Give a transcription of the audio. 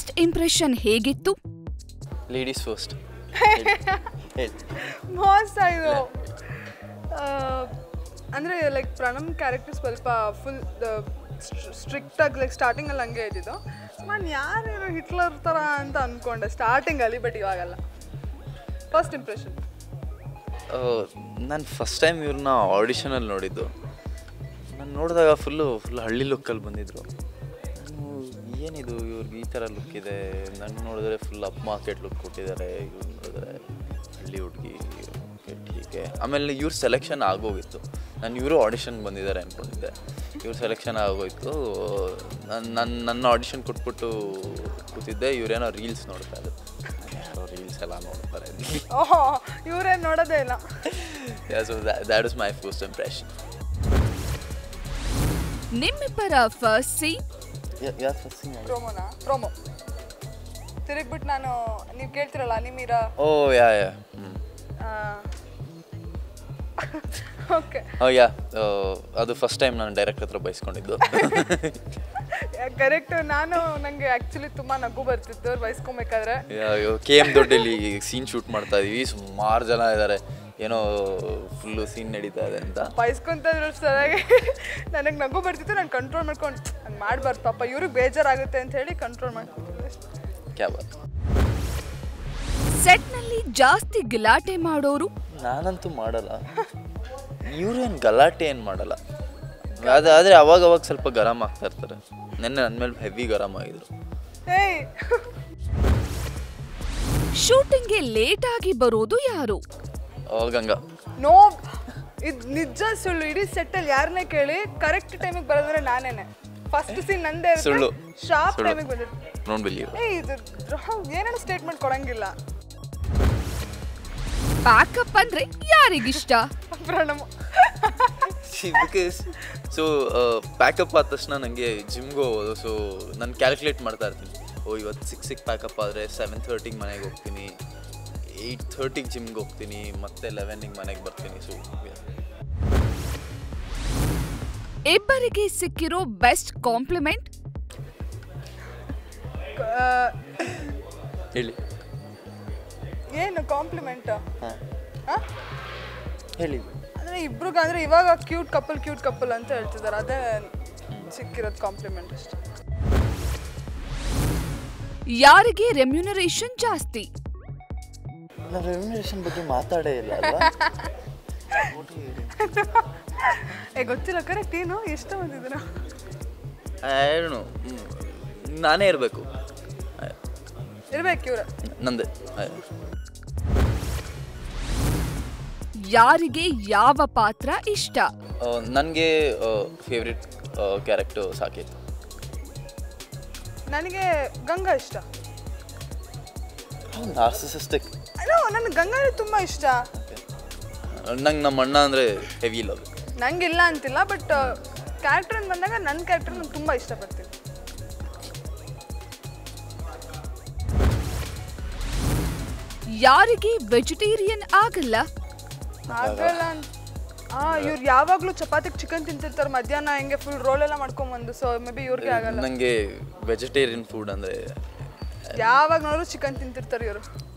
First impression ಹೇಗಿತ್ತು ladies first ಹೇಳಿ ಮೋಸ ಇದು ಆ, ಅಂದ್ರೆ ಲೈಕ್ ಪ್ರಣಮ್ ಕ್ಯಾರೆಕ್ಟರ್ ಸ್ವಲ್ಪ ಫುಲ್ ಸ್ಟ್ರಿಕ್ಟ್ ಆಗಿ ಲೈಕ್ ಸ್ಟಾರ್ಟಿಂಗಲ್ಲಿ ಹಂಗೆ ಇದ್ದಿದ್ದು ನಾನು ಯಾರು ಹಿಟ್ಲರ್ ಥರ ಅಂತ ಅನ್ಕೊಂಡೆ ಸ್ಟಾರ್ಟಿಂಗಲ್ಲಿ ಬಟ್ ಇವಾಗಲ್ಲ ಫಸ್ಟ್ ಇಂಪ್ರೆಷನ್ ನಾನು ಫಸ್ಟ್ ಟೈಮ್ ಇವ್ರನ್ನ ಆಡಿಷನಲ್ಲಿ ನೋಡಿದ್ದು ನಾನು ನೋಡಿದಾಗ ಫುಲ್ಲು ಫುಲ್ ಹಳ್ಳಿ ಲುಕ್ಕಲ್ಲಿ ಬಂದಿದ್ರು ನಾನು ಏನಿದು ಇವ್ರಿಗೆ ಈ ಥರ ಲುಕ್ ಇದೆ ನನ್ನ ನೋಡಿದ್ರೆ ಫುಲ್ ಅಪ್ ಮಾರ್ಕೆಟ್ ಲುಕ್ ಕೊಟ್ಟಿದ್ದಾರೆ ಇವ್ರು ನೋಡಿದ್ರೆ ಹಳ್ಳಿ ಹುಡುಗಿ ಹೀಗೆ ಆಮೇಲೆ ಇವ್ರ ಸೆಲೆಕ್ಷನ್ ಆಗೋಗಿತ್ತು ನಾನು ಇವರು ಆಡಿಷನ್ ಬಂದಿದ್ದಾರೆ ಅಂದ್ಕೊಂಡಿದ್ದೆ ಇವ್ರ ಸೆಲೆಕ್ಷನ್ ಆಗೋಯ್ತು ನನ್ನ ನನ್ನ ನನ್ನ ಆಡಿಷನ್ ಕೊಟ್ಬಿಟ್ಟು ಕೂತಿದ್ದೆ ಇವರೇನೋ ರೀಲ್ಸ್ ನೋಡ್ತಾ ಇದ್ರು ಯಾರೋ ರೀಲ್ಸ್ ಎಲ್ಲ ನೋಡ್ತಾರೆ ಓಹೋ ಇವರೇನು ನೋಡೋದೇ ಇಲ್ಲ yeah, so that, that was my first impression. ನಿಮ್ಮಿಬ್ಬರ first scene Yeah, yeah, first thing I... ಪ್ರೋಮೋನಾ ಪ್ರೋಮೋ ತಿರುಗ್ಬಿಟ್ಟು ನಾನು ನೀವು ಕೇಳ್ತಿರಲ್ಲ ನಿಮೀರ Oh, yeah, yeah. Mm. Okay Oh, yeah. Uh, ಅದು ಫಸ್ಟ್ ಟೈಮ್ ನಾನು ಡೈರೆಕ್ಟ್ ಹತ್ರ ಬೈಸ್ಕೊಂಡಿದ್ದು ಕರೆಕ್ಟ್ ನಾನು ನನಗೆ ಆ್ಯಕ್ಚುಲಿ ತುಂಬ ನಗು ಬರ್ತಿತ್ತು ಅವ್ರು ಬಯಸ್ಕೊಬೇಕಾದ್ರೆ ಕೆ ಎಮ್ ದೊಡ್ಡಲ್ಲಿ ಸೀನ್ ಶೂಟ್ ಮಾಡ್ತಾ ಇದೀವಿ ಸುಮಾರು ಜನ ಇದ್ದಾರೆ ಏನೋ ಫುಲ್ಲು ಸೀನ್ ನಡೀತಾ ಇದೆ ಅಂತ ಬಯಸ್ಕೊಂತಂದ್ರೆ ಸರಿಯಾಗಿ ನನಗೆ ನಗು ಬರ್ತಿತ್ತು ನಾನು ಕಂಟ್ರೋಲ್ ಮಾಡ್ಕೊಂಡು ಹಂಗೆ ಮಾಡಬಾರ್ದು ಪಾಪ ಇವ್ರಿಗೆ ಬೇಜಾರಾಗುತ್ತೆ ಅಂತ ಹೇಳಿ ಕಂಟ್ರೋಲ್ ಮಾಡ್ಕೊತಿದ್ದೆ ಕ್ಯಾಬ್ ಸೆಟ್ನಲ್ಲಿ ಜಾಸ್ತಿ ಗಲಾಟೆ ಮಾಡೋರು ನಾನಂತೂ ಮಾಡಲ್ಲ ಇವ್ರೇನು ಗಲಾಟೆ ಏನು ಮಾಡಲ್ಲ ಅದು ಆದರೆ ಅವಾಗ ಅವಾಗ ಸ್ವಲ್ಪ ಗರಂ ಆಗ್ತಾ ಇರ್ತಾರೆ ನೆನ್ನೆ ನನ್ನ ಮೇಲೆ ಹೆವಿ ಗರಂ ಆಗಿದ್ರು ಏಯ್ ಶೂಟಿಂಗ್ಗೆ ಲೇಟ್ ಆಗಿ ಬರೋದು ಯಾರು ಅವಾಗ ಹಂಗ ನೋ ಇದು ನಿಜ ಸುಳ್ಳು ಇಡೀ ಸೆಟ್ಟಲ್ಲಿ ಯಾರನ್ನೇ ಕೇಳಿ ಕರೆಕ್ಟ್ ಟೈಮಿಗೆ ಬರೋದ್ರೆ ನಾನೇನೆ ಫಸ್ಟ್ ಸೀನ್ ನಂದೇ ಸುಳ್ಳು ಶಾರ್ಪ್ ಸುಳ್ಳು ಟೈಮಿಗೆ ಬಂದಿರುತ್ತೆ ಡೋಂಟ್ ಬಿಲೀವ್ ಏಯ್ ಇದು ಏನೇನು ಸ್ಟೇಟ್ಮೆಂಟ್ ಕೊಡಂಗಿಲ್ಲ ಪ್ಯಾಕಪ್ ಅಂದ್ರೆ ಯಾರಿಗಿಷ್ಟ ಪ್ರಣಮ್ ಬಿಕಾಸ್ ಸೊ ಪ್ಯಾಕಪ್ ಆದ ತಕ್ಷಣ ನನಗೆ ಜಿಮ್ಗೆ ಹೋಗೋದು ಸೊ ನಾನು ಕ್ಯಾಲ್ಕುಲೇಟ್ ಮಾಡ್ತಾ ಇರ್ತೀನಿ ಓ ಇವತ್ತು ಸಿಕ್ಸ್ ಸಿಕ್ ಪ್ಯಾಕಪ್ ಆದರೆ ಸೆವೆನ್ ಥರ್ಟಿಗೆ ಮನೆಗೆ ಹೋಗ್ತೀನಿ ಏಯ್ಟ್ ಥರ್ಟಿಗೆ ಜಿಮ್ಗೆ ಹೋಗ್ತೀನಿ ಮತ್ತೆ ಲೆವೆನಿಗೆ ಮನೆಗೆ ಬರ್ತೀನಿ ಸೊ ಇಬ್ಬರಿಗೆ ಸಿಕ್ಕಿರೋ ಬೆಸ್ಟ್ ಕಾಂಪ್ಲಿಮೆಂಟ್ ಹೇಳಿ ಏನು ಕಾಂಪ್ಲಿಮೆಂಟ್ ಹಾಂ ಹೇಳಿ ಅಂದರೆ ಇಬ್ರಿಗಂದ್ರೆ ಇವಾಗ ಕ್ಯೂಟ್ ಕಪಲ್ ಕ್ಯೂಟ್ ಕಪಲ್ ಅಂತ ಹೇಳ್ತಿದ್ದಾರೆ ಅದೇ ಸಿಕ್ಕಿರೋದು ಕಾಂಪ್ಲಿಮೆಂಟ್ ಅಷ್ಟೇ ಯಾರಿಗೆ ರೆಮ್ಯುನರೇಷನ್ ಜಾಸ್ತಿ ನಾವು ರೆಮ್ಯುನರೇಷನ್ ಬಗ್ಗೆ ಮಾತಾಡೇ ಇಲ್ಲ ಅಲ್ವಾ ಏ ಗೊತ್ತಿಲ್ಲ ಕರೆಕ್ಟ್ ಏನು ಎಷ್ಟು ಬಂದಿದ್ದೀರ ಏನು ನಾನೇ ಇರಬೇಕು ಇರ್ಬೇಕು ಇವ್ರ ನಂದೆ ಯಾರಿಗೆ ಯಾವ ಪಾತ್ರ ಇಷ್ಟ ನನಗೆ ಫೇವ್ರೆಟ್ ಕ್ಯಾರೆಕ್ಟರ್ ಸಾಕೇತ್ ನನಗೆ ಗಂಗಾ ಇಷ್ಟ ನಾರ್ಸಿಸಿಸ್ಟಿಕ್ ಅಯ್ಯೋ ನನಗೆ ಗಂಗಾ ತುಂಬ ಇಷ್ಟ ನಂಗೆ ನಮ್ಮ ಅಣ್ಣ ಅಂದರೆ ಹೆವಿ ಲವ್ ನಂಗಿಲ್ಲ ಅಂತಿಲ್ಲ ಬಟ್ ಕ್ಯಾರೆಕ್ಟರ್ ಅಂತ ಬಂದಾಗ ನನ್ನ ಕ್ಯಾರೆಕ್ಟರ್ ನಾನು ತುಂಬ ಇಷ್ಟಪಡ್ತೀನಿ ಯಾರಿಗೆ ವೆಜಿಟೇರಿಯನ್ ಆಗಲ್ಲ ಆಗಲ್ಲ ಅಂತ ಆ ಇವ್ರು ಯಾವಾಗಲೂ ಚಪಾತಿಗೆ ಚಿಕನ್ ತಿಂತಿರ್ತಾರೆ ಮಧ್ಯಾಹ್ನ ಹೆಂಗೆ ಫುಲ್ ರೋಲ್ ಎಲ್ಲ ಮಾಡ್ಕೊಂಬಂದು ಸೊ ಮೇ ಬಿ ಇವ್ರಿಗೆ ಆಗಲ್ಲ ನನಗೆ ವೆಜಿಟೇರಿಯನ್ ಫುಡ್ ಅಂದರೆ ಯಾವಾಗ ನೋಡಿದ್ರು ಚಿಕನ್ ತಿಂತಿರ್ತಾರೆ ಇವರು